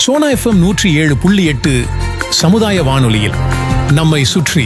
Sona FM நூற்றி ஏழு புள்ளி எட்டு சமுதாய வானொலியில் நம்மை சுற்றி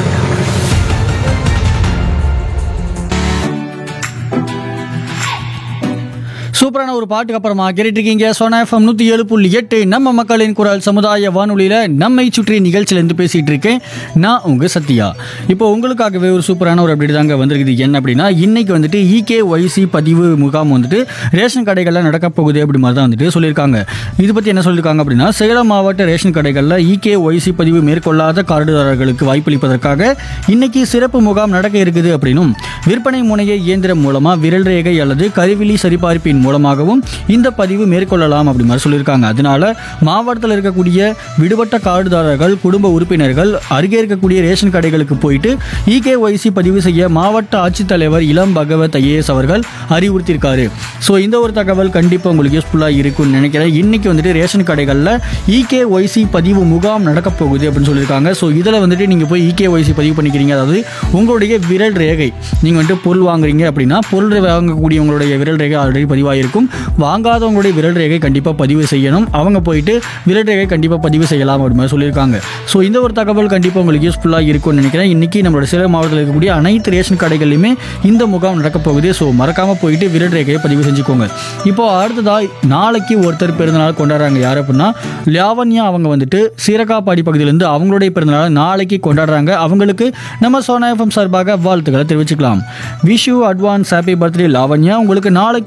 சூப்பரான ஒரு பாட்டுக்கு அப்புறமா கேட்டுட்டு இருக்கீங்க சோனா எஃப்எம் நூற்றி ஏழு புள்ளி எட்டு நம்ம மக்களின் குரல் சமுதாய வானொலியில் நம்மை சுற்றி நிகழ்ச்சியிலேருந்து பேசிகிட்டு இருக்கேன் நான் உங்கள் சத்யா இப்போ உங்களுக்காகவே ஒரு சூப்பரான ஒரு அப்டேட் தாங்க வந்திருக்குது என்ன அப்படின்னா இன்னைக்கு வந்துட்டு இகே ஒய்சி பதிவு முகாம் வந்துட்டு ரேஷன் கடைகளில் நடக்க போகுது அப்படி மாதிரி தான் வந்துட்டு சொல்லியிருக்காங்க இது பற்றி என்ன சொல்லியிருக்காங்க அப்படின்னா சேலம் மாவட்ட ரேஷன் கடைகளில் இகே ஒய்சி பதிவு மேற்கொள்ளாத கார்டுதாரர்களுக்கு வாய்ப்பளிப்பதற்காக இன்னைக்கு சிறப்பு முகாம் நடக்க இருக்குது அப்படின்னும் விற்பனை முனைய இயந்திரம் மூலமாக விரல் ரேகை அல்லது கருவிழி சரிபார்ப்பின் மூலமாகவும் இந்த பதிவு மேற்கொள்ளலாம் அப்படி மாதிரி சொல்லியிருக்காங்க அதனால மாவட்டத்தில் இருக்கக்கூடிய விடுபட்ட கார்டுதாரர்கள் குடும்ப உறுப்பினர்கள் அருகே இருக்கக்கூடிய ரேஷன் கடைகளுக்கு போயிட்டு இகேஒய்சி பதிவு செய்ய மாவட்ட ஆட்சித்தலைவர் இளம் பகவத் ஐஏஎஸ் அவர்கள் அறிவுறுத்தியிருக்காரு ஸோ இந்த ஒரு தகவல் கண்டிப்பாக உங்களுக்கு யூஸ்ஃபுல்லாக இருக்கும்னு நினைக்கிறேன் இன்னைக்கு வந்துட்டு ரேஷன் கடைகளில் இகேஒய்சி பதிவு முகாம் நடக்க போகுது அப்படின்னு சொல்லியிருக்காங்க ஸோ இதில் வந்துட்டு நீங்கள் போய் இகேஒய்சி பதிவு பண்ணிக்கிறீங்க அதாவது உங்களுடைய விரல் ரேகை நீங்கள் வந்துட்டு பொருள் வாங்குறீங்க அப்படின்னா பொருள் வாங்கக்கூடிய உங்களுடைய விரல் ரேகை ஆல்ரெடி பதிவாகிருக்கும் வாங்காதவங்களுடைய விரல் ரேகை கண்டிப்பாக பதிவு செய்யணும் அவங்க போயிட்டு விரல் ரேகை கண்டிப்பாக பதிவு செய்யலாம் அப்படி மாதிரி சொல்லியிருக்காங்க ஸோ இந்த ஒரு தகவல் கண்டிப்பாக உங்களுக்கு யூஸ்ஃபுல்லாக இருக்கும்னு நினைக்கிறேன் இன்னைக்கு நம்மளோட சேலம் மாவட்டத்தில் இருக்கக்கூடிய அனைத்து ரேஷன் கடைகளிலுமே இந்த முகாம் நடக்க போகுது ஸோ மறக்காமல் போயிட்டு விரல் ரேகையை பதிவு செஞ்சுக்கோங்க இப்போ அடுத்ததாக நாளைக்கு ஒருத்தர் பிறந்தநாள் கொண்டாடுறாங்க யார் அப்படின்னா லாவண்யா அவங்க வந்துட்டு சீரகாப்பாடி பகுதியிலேருந்து அவங்களுடைய பிறந்தநாள் நாளைக்கு கொண்டாடுறாங்க அவங்களுக்கு நம்ம சோனா எஃப்எம் சார்பாக வாழ்த்துக்களை தெரிவிச்சுக்கலாம் wish you advance happy birthday Lavanya உங்களுக்கு நாளைக்கு